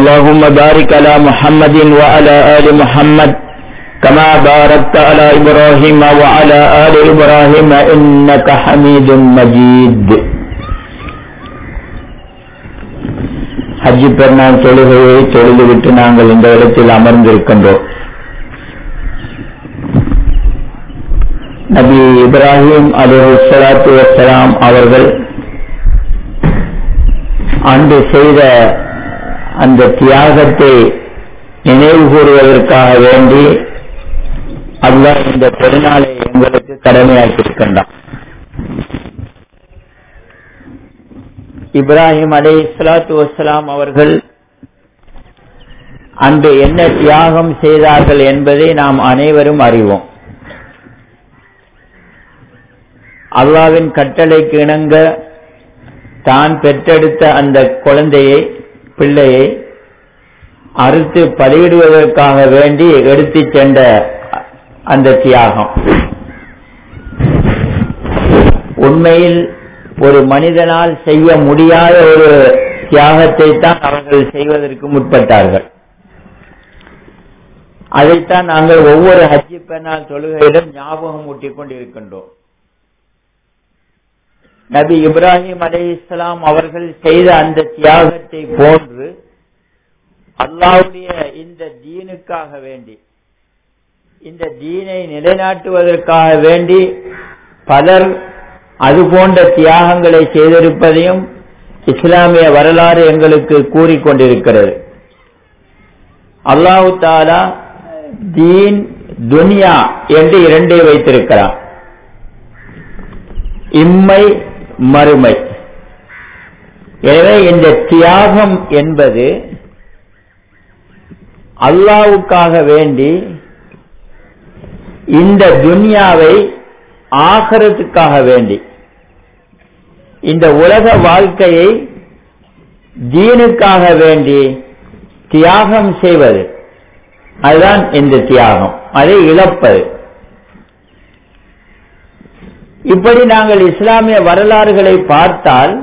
اللهم بارك على محمد وعلى آل محمد كما باركت على إبراهيم وعلى آل إبراهيم إنك حميد مجيد ஹஜ்ஜி பெருநாள் தொழுகையை தொழுதுவிட்டு நாங்கள் இந்த இடத்தில் அமர்ந்திருக்கின்றோம் நபி இப்ராஹிம் அலிஹு சலாத்து வசலாம் அவர்கள் அன்று செய்த அந்த தியாகத்தை நினைவு கூறுவதற்காக வேண்டி அல்லாஹ் இந்த பெருநாளை எங்களுக்கு கடமையாக்கியிருக்கின்றான் இப்ராஹிம் அலை சலாத்து வசலாம் அவர்கள் அன்று என்ன தியாகம் செய்தார்கள் என்பதை நாம் அனைவரும் அறிவோம் அல்லாவின் கட்டளைக்கு இணங்க தான் பெற்றெடுத்த அந்த குழந்தையை பிள்ளையை அறுத்து பலியிடுவதற்காக வேண்டி எடுத்துச் சென்ற அந்த தியாகம் உண்மையில் ஒரு மனிதனால் செய்ய முடியாத ஒரு தியாகத்தை தான் அவர்கள் செய்வதற்கு முற்பட்டார்கள் அதைத்தான் நாங்கள் ஒவ்வொரு ஹஜ்ஜி பெண்ணால் தொழுகையிலும் ஞாபகம் ஊட்டிக் கொண்டிருக்கின்றோம் நபி இப்ராஹிம் அலி இஸ்லாம் அவர்கள் செய்த அந்த தியாகத்தை போன்று அல்லாவுடைய இந்த தீனுக்காக வேண்டி இந்த தீனை நிலைநாட்டுவதற்காக வேண்டி பலர் அது போன்ற தியாகங்களை செய்திருப்பதையும் இஸ்லாமிய வரலாறு எங்களுக்கு கூறிக்கொண்டிருக்கிறது அல்லாஹு தாலா தீன் துனியா என்று இரண்டே வைத்திருக்கிறான் இம்மை மறுமை எனவே இந்த தியாகம் என்பது அல்லாவுக்காக வேண்டி இந்த துன்யாவை ஆகரத்துக்காக வேண்டி இந்த உலக வாழ்க்கையை தீனுக்காக வேண்டி தியாகம் செய்வது அதுதான் இந்த தியாகம் அதை இழப்பது இப்படி நாங்கள் இஸ்லாமிய வரலாறுகளை பார்த்தால்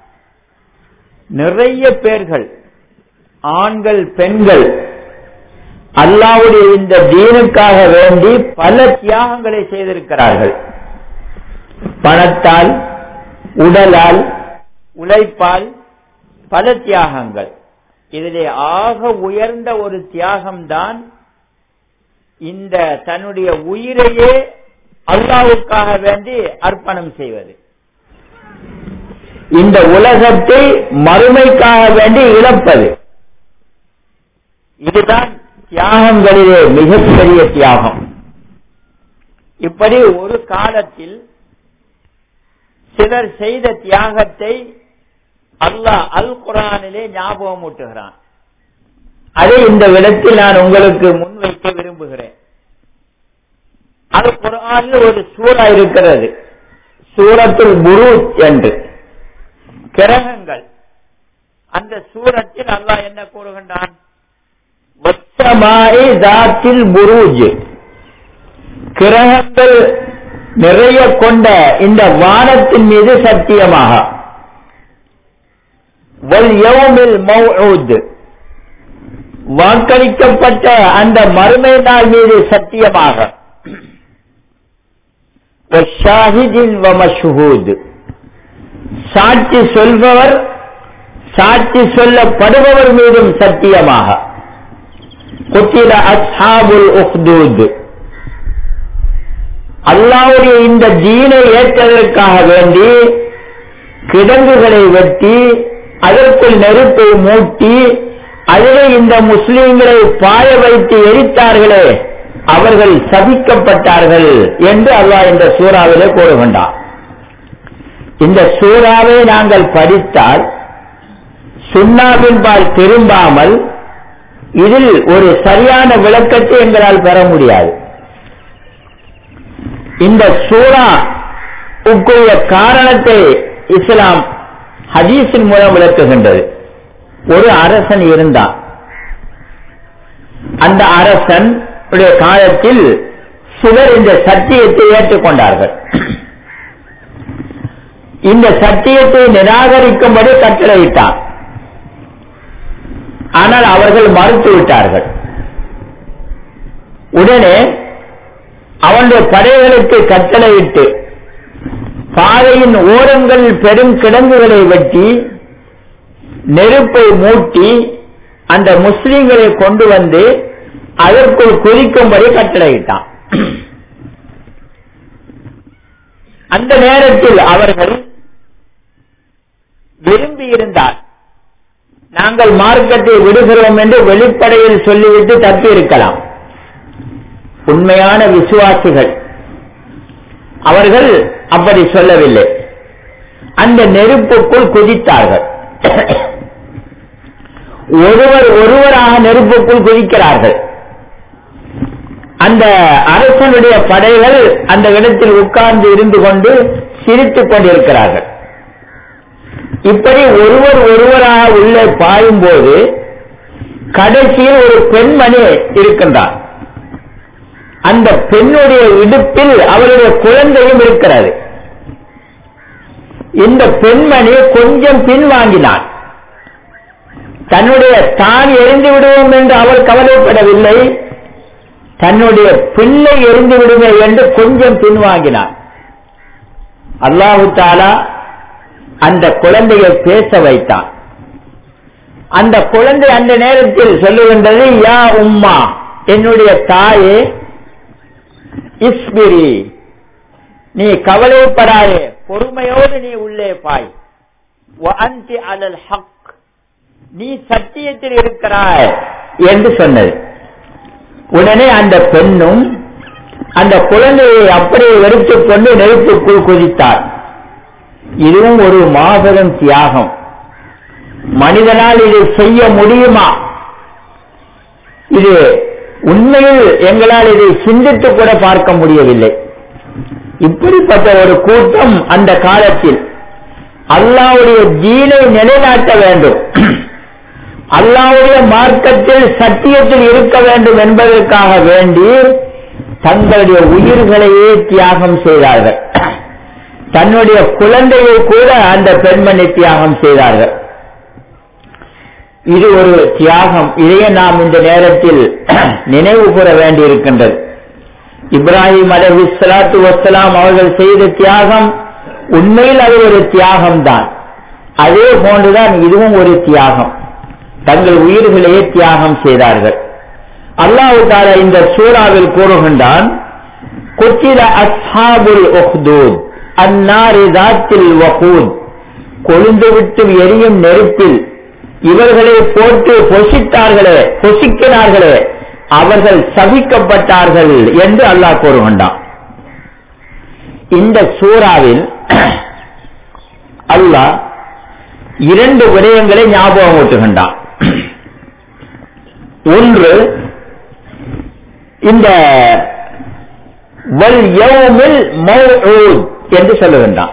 நிறைய பேர்கள் ஆண்கள் பெண்கள் அல்லாவுடைய இந்த தீனுக்காக வேண்டி பல தியாகங்களை செய்திருக்கிறார்கள் பணத்தால் உடலால் உழைப்பால் பல தியாகங்கள் இதிலே ஆக உயர்ந்த ஒரு தியாகம்தான் இந்த தன்னுடைய உயிரையே அல்லாவுக்காக வேண்டி அர்ப்பணம் செய்வது இந்த உலகத்தை மறுமைக்காக வேண்டி இழப்பது இதுதான் தியாகங்களிலே மிகப்பெரிய தியாகம் இப்படி ஒரு காலத்தில் சிலர் செய்த தியாகத்தை அல்லாஹ் அல் குரானிலே ஞாபகம் ஊட்டுகிறான் அதை இந்த விடத்தில் நான் உங்களுக்கு முன்வைக்க விரும்புகிறேன் அது குரானில் ஒரு சூறா இருக்கிறது சூரத்தில் குரு என்று கிரகங்கள் அந்த சூரத்தில் அல்லாஹ் என்ன கூறுகின்றான் புரூஜ் கிரகங்கள் நிறைய கொண்ட இந்த வானத்தின் மீது சத்தியமாக வாக்களிக்கப்பட்ட அந்த மறுமை நாள் மீது சத்தியமாக சாட்சி சொல்பவர் சாட்சி சொல்லப்படுபவர் மீதும் சத்தியமாக குத்திர அஸ்ஹாபுல் உஹ்தூத் அல்லாவுடைய இந்த தீனை ஏற்றதற்காக வேண்டி கிடங்குகளை வெட்டி அதற்குள் நெருப்பை மூட்டி அதிலே இந்த முஸ்லீம்களை பாய வைத்து எரித்தார்களே அவர்கள் சபிக்கப்பட்டார்கள் என்று அல்லாஹ் இந்த சூறாவிலே கூறுகின்றார் இந்த சூறாவை நாங்கள் படித்தால் சுண்ணாவின் பால் திரும்பாமல் இதில் ஒரு சரியான விளக்கத்தை எங்களால் பெற முடியாது இந்த சூறா உக்குரிய காரணத்தை இஸ்லாம் ஹதீஸின் மூலம் விளக்குகின்றது ஒரு அரசன் இருந்தான் அந்த அரசன் காலத்தில் சிலர் இந்த சத்தியத்தை ஏற்றுக்கொண்டார்கள் இந்த சத்தியத்தை நிராகரிக்கும்படி கட்டளையிட்டான் ஆனால் அவர்கள் மறுத்து விட்டார்கள் உடனே அவனுடைய படைகளுக்கு கட்டளையிட்டு பாதையின் ஓரங்கள் பெரும் கிடங்குகளை வெட்டி நெருப்பை மூட்டி அந்த முஸ்லிம்களை கொண்டு வந்து அதற்குள் குதிக்கும்படி கட்டளையிட்டான் அந்த நேரத்தில் அவர்கள் விரும்பி இருந்தார் நாங்கள் மார்க்கத்தை விடுகிறோம் என்று வெளிப்படையில் சொல்லிவிட்டு தப்பி இருக்கலாம் உண்மையான விசுவாசிகள் அவர்கள் அப்படி சொல்லவில்லை அந்த நெருப்புக்குள் குதித்தார்கள் ஒருவர் ஒருவராக நெருப்புக்குள் குதிக்கிறார்கள் அந்த அரசனுடைய படைகள் அந்த இடத்தில் உட்கார்ந்து இருந்து கொண்டு சிரித்துக் கொண்டிருக்கிறார்கள் இப்படி ஒருவர் ஒருவராக உள்ளே பாயும் போது கடைசியில் ஒரு பெண்மணி இருக்கின்றார் அந்த பெண்ணுடைய இடுப்பில் அவருடைய குழந்தையும் இருக்கிறது இந்த பெண்மணி கொஞ்சம் பின்வாங்கினார் தன்னுடைய தான் எரிந்து விடுவோம் என்று அவள் கவலைப்படவில்லை தன்னுடைய பிள்ளை எரிந்து விடுமே என்று கொஞ்சம் பின்வாங்கினார் அல்லாஹு தாலா அந்த குழந்தையை பேச வைத்தான் அந்த குழந்தை அந்த நேரத்தில் சொல்லுகின்றது யா உம்மா என்னுடைய தாயே இஸ்பிரி நீ கவலைப்படாதே பொறுமையோடு நீ உள்ளே பாய் அந்தி அலல் ஹக் நீ சத்தியத்தில் இருக்கிறாய் என்று சொன்னது உடனே அந்த பெண்ணும் அந்த குழந்தையை அப்படியே எடுத்துக் கொண்டு நெருப்புக்குள் குதித்தார் இதுவும் ஒரு மாபெரும் தியாகம் மனிதனால் இதை செய்ய முடியுமா இது உண்மையில் எங்களால் இதை சிந்தித்து கூட பார்க்க முடியவில்லை இப்படிப்பட்ட ஒரு கூட்டம் அந்த காலத்தில் அல்லாவுடைய ஜீனை நிலைநாட்ட வேண்டும் அல்லாவுடைய மார்க்கத்தில் சத்தியத்தில் இருக்க வேண்டும் என்பதற்காக வேண்டி தங்களுடைய உயிர்களையே தியாகம் செய்தார்கள் தன்னுடைய குழந்தையை கூட அந்த பெண்மணி தியாகம் செய்தார்கள் இது ஒரு தியாகம் இதையே நாம் இந்த நேரத்தில் நினைவு கூற வேண்டியிருக்கின்றது இப்ராஹிம் அலஹி சலாத்து வசலாம் அவர்கள் செய்த தியாகம் உண்மையில் அது ஒரு தியாகம் தான் அதே போன்றுதான் இதுவும் ஒரு தியாகம் தங்கள் உயிர்களையே தியாகம் செய்தார்கள் அல்லாஹு தாலா இந்த சூறாவில் கூறுகின்றான் குத்திர அஸ்ஹாபுல் உஹ்தூத் அந்நாரி தாத்தில் வகூத் கொழுந்து விட்டு எரியும் நெருப்பில் இவர்களை போட்டு பொசித்தார்களே பொசிக்கிறார்களே அவர்கள் சபிக்கப்பட்டார்கள் என்று அல்லாஹ் கூறுகின்றான் இந்த சூறாவில் அல்லாஹ் இரண்டு விடயங்களை ஞாபகம் ஊட்டுகின்றான் ஒன்று இந்த வல் யௌமில் மௌஊத் என்று சொல்லுகின்றான்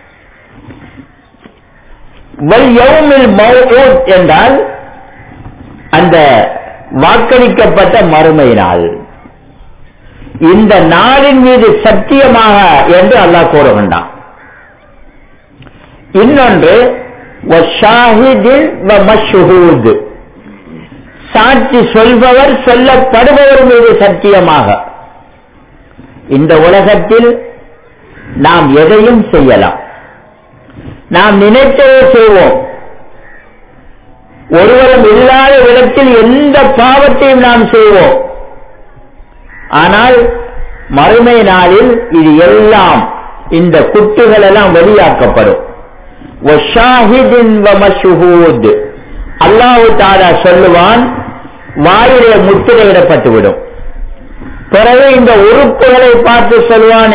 வல் யௌமில் மௌஊத் என்றால் அந்த வாக்களிக்கப்பட்ட மறுமை நாள் இந்த நாளின் மீது சத்தியமாக என்று அல்லாஹ் கூறுகின்றான் இன்னொன்று சாட்சி சொல்பவர் சொல்லப்படுபவர் மீது சத்தியமாக இந்த உலகத்தில் நாம் எதையும் செய்யலாம் நாம் நினைத்ததை செய்வோம் ஒருவரும் இல்லாத இடத்தில் எந்த பாவத்தையும் நாம் செய்வோம் ஆனால் மறுமை நாளில் இது எல்லாம் இந்த குட்டுகள் எல்லாம் வெளியாக்கப்படும் அல்லாஹு தாலா சொல்லுவான் வாயிலே முத்திரையிடப்பட்டுவிடும் பிறகு இந்த உறுப்புகளை பார்த்து சொல்வான்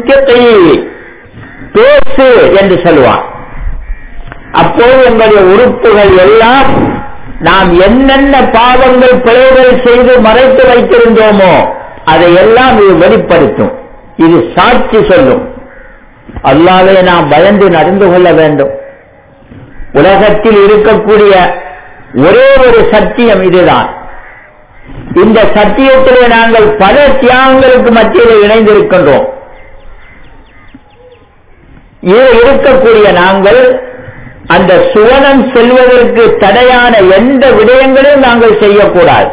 பேசு என்று சொல்லுவான் அப்போது எங்களுடைய உறுப்புகள் எல்லாம் நாம் என்னென்ன பாவங்கள் பிழைகள் செய்து மறைத்து வைத்திருந்தோமோ அதையெல்லாம் இது வெளிப்படுத்தும் இது சாட்சி சொல்லும் அல்லாவே நாம் பயந்து நடந்து கொள்ள வேண்டும் உலகத்தில் இருக்கக்கூடிய ஒரே ஒரு சத்தியம் இதுதான் இந்த சத்தியத்திலே நாங்கள் பல தியாகங்களுக்கு மத்தியில் இணைந்திருக்கின்றோம் இது இருக்கக்கூடிய நாங்கள் அந்த சுவனம் செல்வதற்கு தடையான எந்த விடயங்களையும் நாங்கள் செய்யக்கூடாது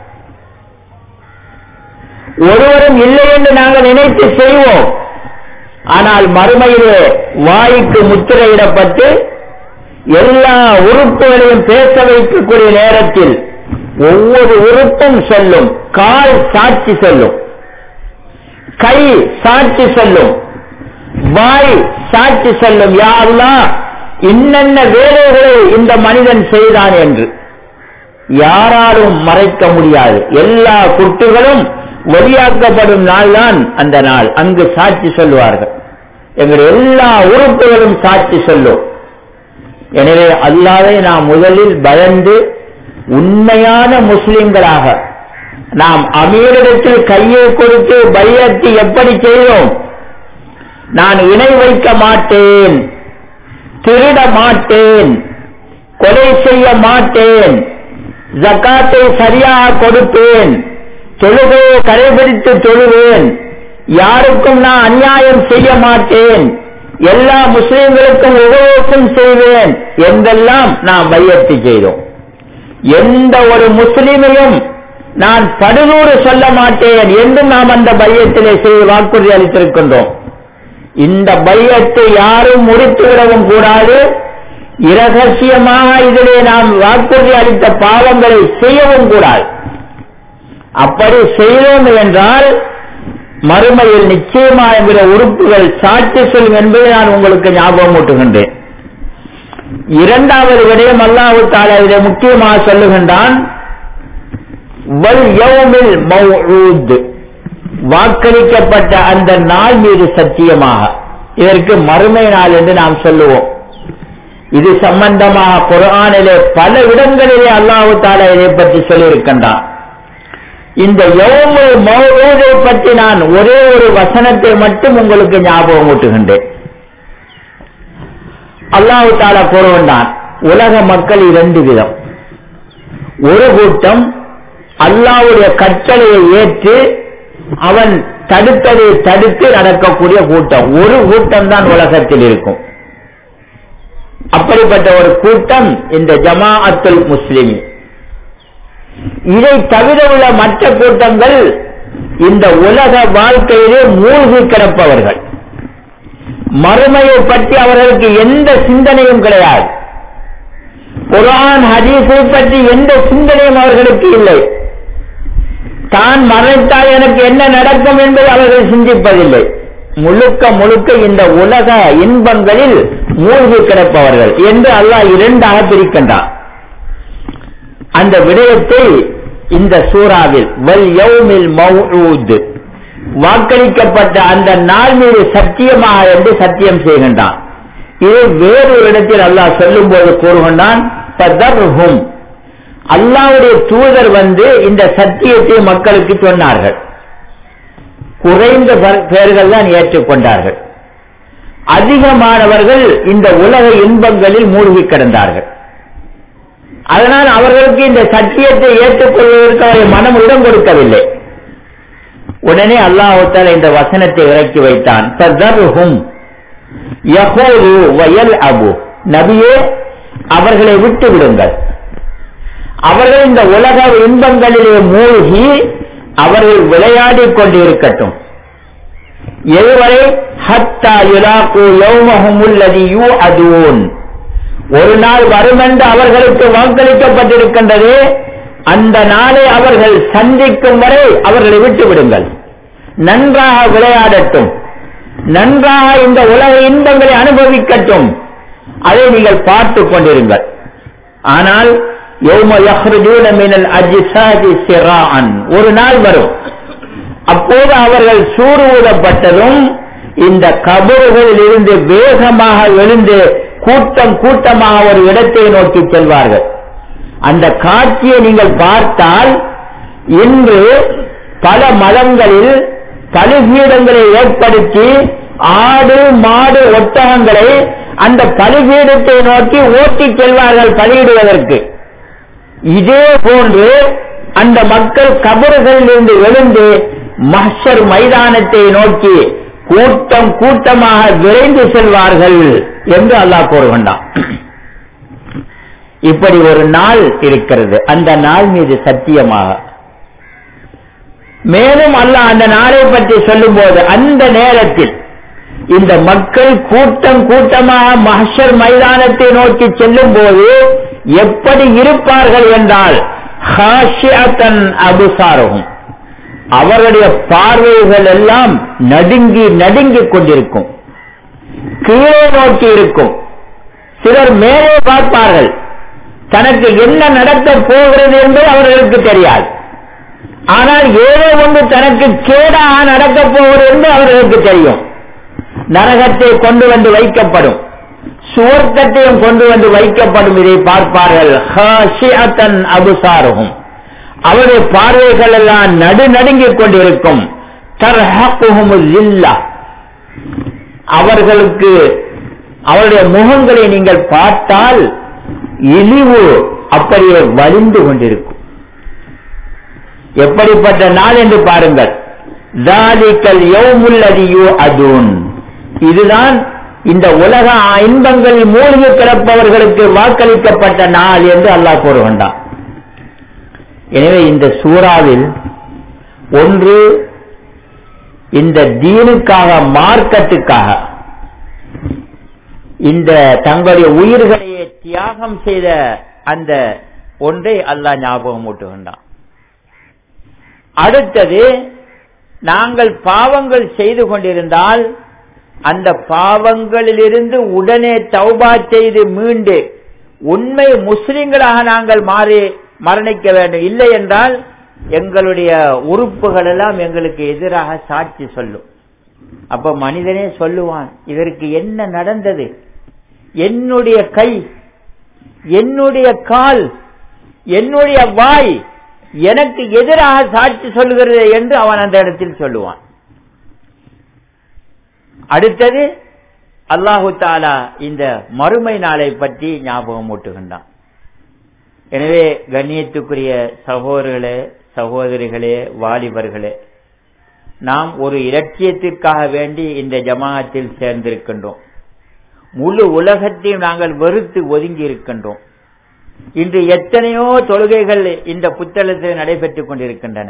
ஒருவரும் இல்லை என்று நாங்கள் நினைத்து செய்வோம் ஆனால் மறுமையிலே வாய்க்கு முத்திரையிடப்பட்டு எல்லா உறுப்புகளையும் பேச வைக்கக்கூடிய நேரத்தில் ஒவ்வொரு உறுப்பும் சொல்லும் கால் சாட்சி சொல்லும் கை சாட்சி சொல்லும் வாய் சாட்சி சொல்லும் யாரெல்லாம் இன்னென்ன வேலைகளை இந்த மனிதன் செய்தான் என்று யாராலும் மறைக்க முடியாது எல்லா குட்டுகளும் வெளியாக்கப்படும் நாள் தான் அந்த நாள் அங்கு சாட்சி சொல்லுவார்கள் எங்களுடைய எல்லா உறுப்புகளும் சாட்சி சொல்லும் எனவே அல்லாதை நாம் முதலில் பயந்து உண்மையான முஸ்லிம்களாக நாம் அமீரிடத்தில் கையை கொடுத்து பையத்து எப்படி செய்தோம் நான் இணை வைக்க மாட்டேன் திருட மாட்டேன் கொலை செய்ய மாட்டேன் ஜக்காத்தை சரியாக கொடுப்பேன் தொழுகையை கடைபிடித்து தொழுவேன் யாருக்கும் நான் அநியாயம் செய்ய மாட்டேன் எல்லா முஸ்லிம்களுக்கும் உபயோகம் செய்வேன் என்றெல்லாம் நாம் பையத்து செய்தோம் எந்த ஒரு முஸ்லிமையும் நான் படுநூறு சொல்ல மாட்டேன் என்று நாம் அந்த பையத்திலே செய்து வாக்குறுதி அளித்திருக்கின்றோம் இந்த பையத்தை யாரும் முறித்துவிடவும் கூடாது இரகசியமாக இதிலே நாம் வாக்குறுதி அளித்த பாவங்களை செய்யவும் கூடாது அப்படி செய்தோம் என்றால் மறுமையில் நிச்சயமா என்கிற உறுப்புகள் சாட்சி சொல்லும் என்பதை நான் உங்களுக்கு ஞாபகம் ஊட்டுகின்றேன் இரண்டாவது விடயம் அல்லாஹு தாலா இதை முக்கியமாக சொல்லுகின்றான் வாக்களிக்கப்பட்ட அந்த நாள் மீது சத்தியமாக இதற்கு மறுமை நாள் என்று நாம் சொல்லுவோம் இது சம்பந்தமாக குரானிலே பல இடங்களிலே அல்லாஹு தாலா இதை பற்றி சொல்லியிருக்கின்றான் இந்த யௌமுல் மௌரூதை பற்றி நான் ஒரே ஒரு வசனத்தை மட்டும் உங்களுக்கு ஞாபகம் ஊட்டுகின்றேன் அல்லாஹு தாலா கூறுகின்றான் உலக மக்கள் இரண்டு விதம் ஒரு கூட்டம் அல்லாவுடைய கட்டளையை ஏற்று அவன் தடுத்ததை தடுத்து நடக்கக்கூடிய கூட்டம் ஒரு கூட்டம் தான் உலகத்தில் இருக்கும் அப்படிப்பட்ட ஒரு கூட்டம் இந்த ஜமாஅத்துல் முஸ்லிம் இதை தவிர உள்ள மற்ற கூட்டங்கள் இந்த உலக வாழ்க்கையிலே மூழ்கி கிடப்பவர்கள் மறுமையை பற்றி அவர்களுக்கு எந்த சிந்தனையும் கிடையாது குரான் ஹதீஸை பற்றி எந்த சிந்தனையும் அவர்களுக்கு இல்லை தான் மறைத்தால் எனக்கு என்ன நடக்கும் என்பதை அவர்கள் சிந்திப்பதில்லை முழுக்க முழுக்க இந்த உலக இன்பங்களில் மூழ்கி கிடப்பவர்கள் என்று அல்லாஹ் இரண்டாக பிரிக்கின்றான் அந்த விடயத்தை இந்த சூறாவில் வல் யௌமில் மௌஊத் வாக்களிக்கப்பட்ட அந்த நாள் மீது சத்தியமாக என்று சத்தியம் செய்கின்றான் இது வேறொரு இடத்தில் அல்லாஹ் சொல்லும் போது கூறுகின்றான் அல்லாவுடைய தூதர் வந்து இந்த சத்தியத்தை மக்களுக்கு சொன்னார்கள் குறைந்த பேர்கள் தான் ஏற்றுக்கொண்டார்கள் அதிகமானவர்கள் இந்த உலக இன்பங்களில் மூழ்கி கிடந்தார்கள் அதனால் அவர்களுக்கு இந்த சத்தியத்தை ஏற்றுக்கொள்வதற்கு அவரை மனம் இடம் கொடுக்கவில்லை உடனே அல்லாஹால இந்த வசனத்தை இறக்கி வைத்தான் வயல் அபு நபியே அவர்களை விட்டு விடுங்கள் அவர்கள் இந்த உலக இன்பங்களிலே மூழ்கி அவர்கள் விளையாடிக் கொண்டிருக்கட்டும் எதுவரை ஹத்தா யுலாக்கு யௌமஹுமுல்லதி யூ அதுவோன் ஒரு நாள் வரும் என்று அவர்களுக்கு வாக்களிக்கப்பட்டிருக்கின்றது அந்த நாளை அவர்கள் சந்திக்கும் வரை அவர்களை விட்டு விடுங்கள் நன்றாக விளையாடட்டும் நன்றாக இந்த உலக இன்பங்களை அனுபவிக்கட்டும் அதை நீங்கள் பார்த்து கொண்டிருங்கள் ஆனால் ஒரு நாள் வரும் அப்போது அவர்கள் சூறு ஊதப்பட்டதும் இந்த கபறுகளில் இருந்து வேகமாக எழுந்து கூட்டம் கூட்டமாக ஒரு இடத்தை நோக்கி செல்வார்கள் அந்த காட்சியை நீங்கள் பார்த்தால் இன்று பல மதங்களில் பலிபீடங்களை ஏற்படுத்தி ஆடு மாடு ஒட்டகங்களை அந்த பலிபீடத்தை நோக்கி ஓட்டிச் செல்வார்கள் பலியிடுவதற்கு இதே போன்று அந்த மக்கள் கபறுகளில் இருந்து எழுந்து மஹர் மைதானத்தை நோக்கி கூட்டம் கூட்டமாக விரைந்து செல்வார்கள் என்று அல்லாஹ் கூறுகின்றான் இப்படி ஒரு நாள் இருக்கிறது அந்த நாள் மீது சத்தியமாக மேலும் அல்லாஹ் அந்த நாளை பற்றி சொல்லும்போது அந்த நேரத்தில் இந்த மக்கள் கூட்டம் கூட்டமாக மஹஷர் மைதானத்தை நோக்கி செல்லும் போது எப்படி இருப்பார்கள் என்றால் ஹாஷியத்தன் அபுசாரகும் அவருடைய பார்வைகள் எல்லாம் நடுங்கி நடுங்கிக் கொண்டிருக்கும் கீழே நோக்கி இருக்கும் சிலர் மேலே பார்ப்பார்கள் தனக்கு என்ன நடக்கப் போகிறது என்று அவர்களுக்கு தெரியாது ஆனால் ஏதோ ஒன்று தனக்கு கேடாக நடக்கப் போகிறது என்று அவர்களுக்கு தெரியும் நரகத்தை கொண்டு வந்து வைக்கப்படும் சுவர்க்கத்தையும் கொண்டு வந்து வைக்கப்படும் இதை பார்ப்பார்கள் ஹாஷியத்தன் அபுசாரகும் அவருடைய பார்வைகள் எல்லாம் நடு நடுங்கிக் கொண்டிருக்கும் தர்ஹகுஹுமுல் அவர்களுக்கு அவருடைய முகங்களை நீங்கள் பார்த்தால் இழிவு அப்படியே வலிந்து கொண்டிருக்கும் எப்படிப்பட்ட நாள் என்று பாருங்கள் தாலிக்கல் யௌமுல்லதியோ அதூன் இதுதான் இந்த உலக இன்பங்கள் மூழ்கி கிடப்பவர்களுக்கு வாக்களிக்கப்பட்ட நாள் என்று அல்லாஹ் கூறுகின்றான் எனவே இந்த சூறாவில் ஒன்று இந்த தீனுக்காக மார்க்கத்துக்காக இந்த தங்களுடைய உயிர்களையே தியாகம் செய்த அந்த ஒன்றை அல்லாஹ் ஞாபகம் ஊட்டுகின்றான் அடுத்தது நாங்கள் பாவங்கள் செய்து கொண்டிருந்தால் அந்த பாவங்களிலிருந்து உடனே தௌபா செய்து மீண்டு உண்மை முஸ்லிம்களாக நாங்கள் மாறி மரணிக்க வேண்டும் இல்லை என்றால் எங்களுடைய உறுப்புகள் எல்லாம் எங்களுக்கு எதிராக சாட்சி சொல்லும் அப்ப மனிதனே சொல்லுவான் இதற்கு என்ன நடந்தது என்னுடைய கை என்னுடைய கால் என்னுடைய வாய் எனக்கு எதிராக சாட்சி சொல்லுகிறது என்று அவன் அந்த இடத்தில் சொல்லுவான் அடுத்தது அல்லாஹு தாலா இந்த மறுமை நாளை பற்றி ஞாபகம் ஊட்டுகின்றான் எனவே கண்ணியத்துக்குரிய சகோதரர்களே சகோதரிகளே வாலிபர்களே நாம் ஒரு இலட்சியத்திற்காக வேண்டி இந்த ஜமாஅத்தில் சேர்ந்திருக்கின்றோம் முழு உலகத்தையும் நாங்கள் வெறுத்து ஒதுங்கி இருக்கின்றோம் இன்று எத்தனையோ தொழுகைகள் இந்த புத்தகத்தில் நடைபெற்றுக் கொண்டிருக்கின்றன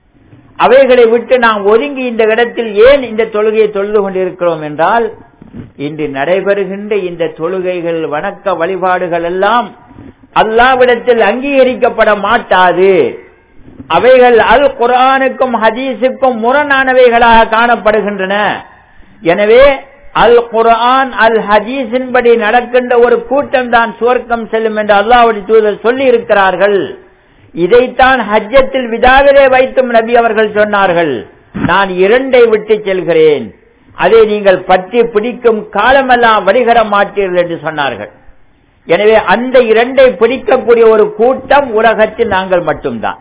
அவைகளை விட்டு நாம் ஒதுங்கி இந்த இடத்தில் ஏன் இந்த தொழுகையை தொழுது கொண்டிருக்கிறோம் என்றால் இன்று நடைபெறுகின்ற இந்த தொழுகைகள் வணக்க வழிபாடுகள் எல்லாம் அல்லாவிடத்தில் அங்கீகரிக்கப்பட மாட்டாது அவைகள் அல் குரானுக்கும் ஹதீஸுக்கும் முரணானவைகளாக காணப்படுகின்றன எனவே அல் குரான் அல் ஹதீஸின்படி நடக்கின்ற ஒரு கூட்டம் தான் சுவர்க்கம் செல்லும் என்று அல்லாவுடைய தூதர் சொல்லி இருக்கிறார்கள் இதைத்தான் ஹஜ்ஜத்தில் விதாவிலே வைத்தும் நபி அவர்கள் சொன்னார்கள் நான் இரண்டை விட்டு செல்கிறேன் அதை நீங்கள் பற்றி பிடிக்கும் காலமெல்லாம் வடிகர மாட்டீர்கள் என்று சொன்னார்கள் எனவே அந்த இரண்டை பிடிக்கக்கூடிய ஒரு கூட்டம் உலகத்தில் நாங்கள் மட்டும்தான்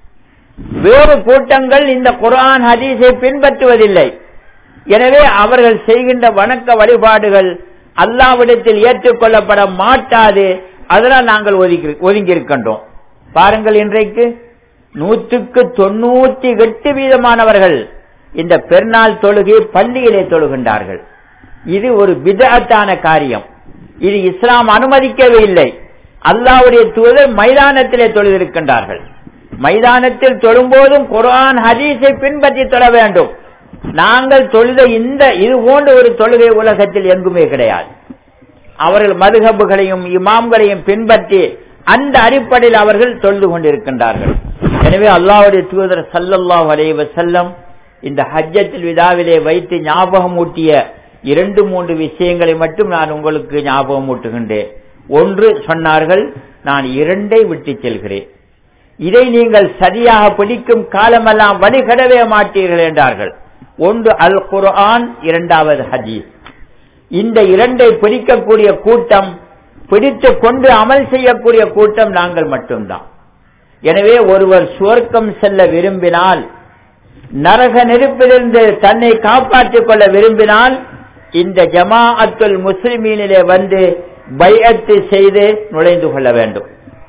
வேறு கூட்டங்கள் இந்த குரான் ஹதீஸை பின்பற்றுவதில்லை எனவே அவர்கள் செய்கின்ற வணக்க வழிபாடுகள் அல்லாவிடத்தில் ஏற்றுக்கொள்ளப்பட மாட்டாது அதனால் நாங்கள் ஒதுங்கி இருக்கின்றோம் பாருங்கள் இன்றைக்கு நூற்றுக்கு தொண்ணூத்தி எட்டு வீதமானவர்கள் இந்த பெருநாள் தொழுகை பள்ளியிலே தொழுகின்றார்கள் இது ஒரு விதத்தான காரியம் இது இஸ்லாம் அனுமதிக்கவே இல்லை அல்லாவுடைய தூதர் மைதானத்திலே தொழுதிருக்கின்றார்கள் மைதானத்தில் தொழும்போதும் குரான் ஹதீஸை பின்பற்றி தொழ வேண்டும் நாங்கள் தொழுத இந்த இது போன்ற ஒரு தொழுகை உலகத்தில் எங்குமே கிடையாது அவர்கள் மதுகபுகளையும் இமாம்களையும் பின்பற்றி அந்த அடிப்படையில் அவர்கள் தொழுது கொண்டிருக்கின்றார்கள் எனவே அல்லாவுடைய தூதர் சல்லல்லாஹ் அலைவ செல்லம் இந்த ஹஜ்ஜத்தில் விழாவிலே வைத்து ஞாபகம் ஊட்டிய இரண்டு மூன்று விஷயங்களை மட்டும் நான் உங்களுக்கு ஞாபகம் ஊட்டுகின்றேன் ஒன்று சொன்னார்கள் நான் இரண்டை விட்டு செல்கிறேன் இதை நீங்கள் சரியாக பிடிக்கும் காலமெல்லாம் வழிகடவே மாட்டீர்கள் என்றார்கள் ஒன்று அல் குர்ஆன் இரண்டாவது ஹதீஸ் இந்த இரண்டை பிடிக்கக்கூடிய கூட்டம் பிடித்து கொண்டு அமல் செய்யக்கூடிய கூட்டம் நாங்கள் மட்டும்தான் எனவே ஒருவர் சுவர்க்கம் செல்ல விரும்பினால் நரக நெருப்பிலிருந்து தன்னை காப்பாற்றிக் கொள்ள விரும்பினால் இந்த ஜமாஅத்துல் முஸ்லிமீனிலே வந்து பையத்து செய்து நுழைந்து கொள்ள வேண்டும்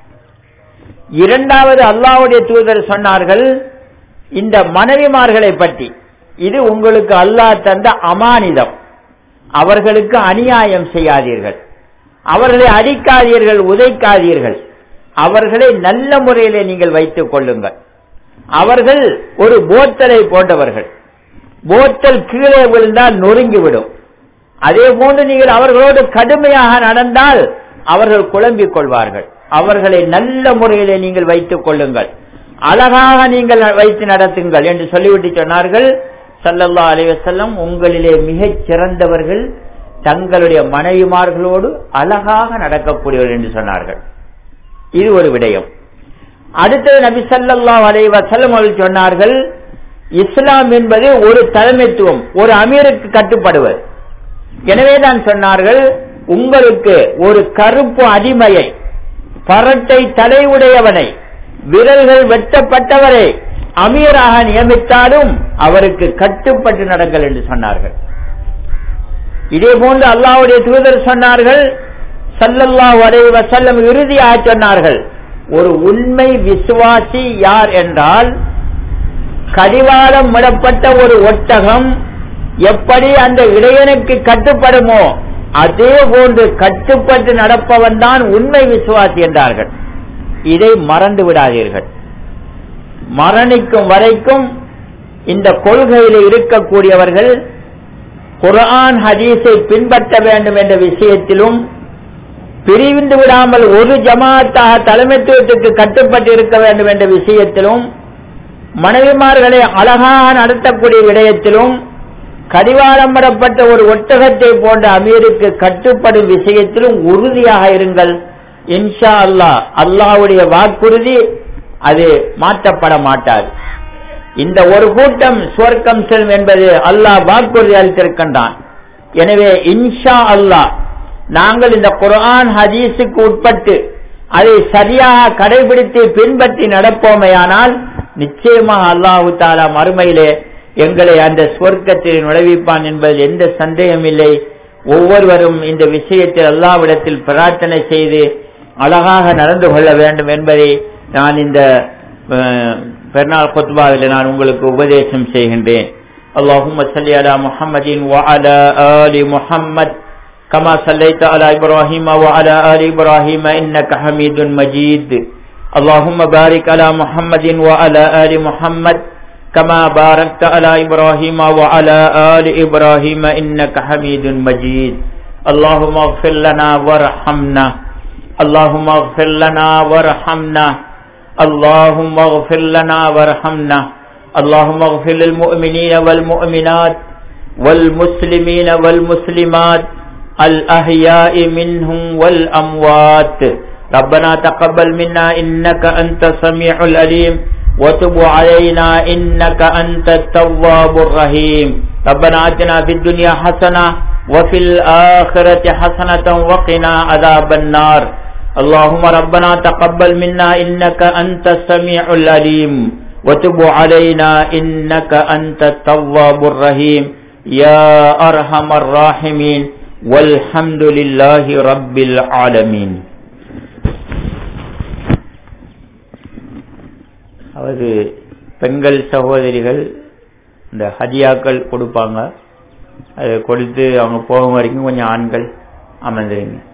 இரண்டாவது அல்லாவுடைய தூதர் சொன்னார்கள் இந்த மனைவிமார்களை பற்றி இது உங்களுக்கு அல்லாஹ் தந்த அமானிதம் அவர்களுக்கு அநியாயம் செய்யாதீர்கள் அவர்களை அடிக்காதீர்கள் உதைக்காதீர்கள் அவர்களை நல்ல முறையிலே நீங்கள் வைத்துக் கொள்ளுங்கள் அவர்கள் ஒரு போத்தலை போன்றவர்கள் போத்தல் கீழே விழுந்தால் நொறுங்கிவிடும் அதே போன்று நீங்கள் அவர்களோடு கடுமையாக நடந்தால் அவர்கள் குழம்பிக் கொள்வார்கள் அவர்களை நல்ல முறையிலே நீங்கள் வைத்துக் கொள்ளுங்கள் அழகாக நீங்கள் வைத்து நடத்துங்கள் என்று சொல்லிவிட்டு சொன்னார்கள் சல்லல்லா அலைவசல்லம் உங்களிலே மிகச் சிறந்தவர்கள் தங்களுடைய மனைவிமார்களோடு அழகாக நடக்கக்கூடியவர்கள் என்று சொன்னார்கள் இது ஒரு விடயம் அடுத்தது நபி சல்லா அலைவசல்லம் அவர்கள் சொன்னார்கள் இஸ்லாம் என்பது ஒரு தலைமைத்துவம் ஒரு அமீருக்கு கட்டுப்படுவது எனவே தான் சொன்னார்கள் உங்களுக்கு ஒரு கருப்பு அடிமையை பரட்டை தலையுடையவனை விரல்கள் வெட்டப்பட்டவரை அமீராக நியமித்தாலும் அவருக்கு கட்டுப்பட்டு நடங்கள் என்று சொன்னார்கள் இதே போன்று அல்லாவுடைய தூதர் சொன்னார்கள் சல்லல்லா வரை வசல்லம் இறுதியாக சொன்னார்கள் ஒரு உண்மை விசுவாசி யார் என்றால் கடிவாளம் விடப்பட்ட ஒரு ஒட்டகம் எப்படி அந்த இடையனுக்கு கட்டுப்படுமோ அதே போன்று கட்டுப்பட்டு நடப்பவன் தான் உண்மை விசுவாசி என்றார்கள் இதை மறந்து விடாதீர்கள் மரணிக்கும் வரைக்கும் இந்த கொள்கையில் இருக்கக்கூடியவர்கள் குரான் ஹதீஸை பின்பற்ற வேண்டும் என்ற விஷயத்திலும் பிரிவிந்து விடாமல் ஒரு ஜமாத்தாக தலைமைத்துவத்துக்கு கட்டுப்பட்டு இருக்க வேண்டும் என்ற விஷயத்திலும் மனைவிமார்களை அழகாக நடத்தக்கூடிய விடயத்திலும் கடிவாளம் வரப்பட்ட ஒரு ஒட்டகத்தை போன்ற அமீருக்கு கட்டுப்படும் விஷயத்திலும் உறுதியாக இருங்கள் இன்ஷா அல்லா அல்லாவுடைய வாக்குறுதி அது மாற்றப்பட மாட்டாது இந்த ஒரு கூட்டம் சுவர்க்கம் செல்லும் என்பது அல்லாஹ் வாக்குறுதி அளித்திருக்கின்றான் எனவே இன்ஷா அல்லாஹ் நாங்கள் இந்த குரான் ஹதீஸுக்கு உட்பட்டு அதை சரியாக கடைபிடித்து பின்பற்றி நடப்போமையானால் நிச்சயமாக அல்லாஹு தாலா மறுமையிலே எங்களை அந்த சுவர்க்கத்தில் நுழைவிப்பான் என்பதில் எந்த சந்தேகம் இல்லை ஒவ்வொருவரும் இந்த விஷயத்தில் அல்லாவிடத்தில் பிரார்த்தனை செய்து அழகாக நடந்து கொள்ள வேண்டும் என்பதை நான் இந்த பெருநாள் கொத்பாவில் நான் உங்களுக்கு உபதேசம் செய்கின்றேன் اللهم صل على محمد وعلى آل محمد كما صليت على إبراهيم وعلى آل إبراهيم إنك حميد مجيد اللهم بارك على محمد وعلى آل محمد كما باركت على إبراهيم وعلى آل إبراهيم إنك حميد مجيد اللهم اغفر لنا وارحمنا اللهم اغفر لنا وارحمنا اللهم اغفر لنا وارحمنا اللهم اغفر للمؤمنين والمؤمنات والمسلمين والمسلمات الأحياء منهم والأموات ربنا تقبل منا إنك أنت السميع العليم وتب علينا إنك أنت التواب الرحيم ربنا آتنا في الدنيا حسنة وفي الآخرة حسنة وقنا عذاب النار اللهم ربنا تقبل منا إنك أنت السميع العليم وتب علينا إنك أنت التواب الرحيم يا أرحم الراحمين والحمد لله رب العالمين அவது பெண்கள் சகோதரிகள் இந்த ஹதியாக்கள் கொடுப்பாங்க அதை கொடுத்து அவங்க போகும் வரைக்கும் கொஞ்சம் ஆண்கள் அமர்ந்துருங்க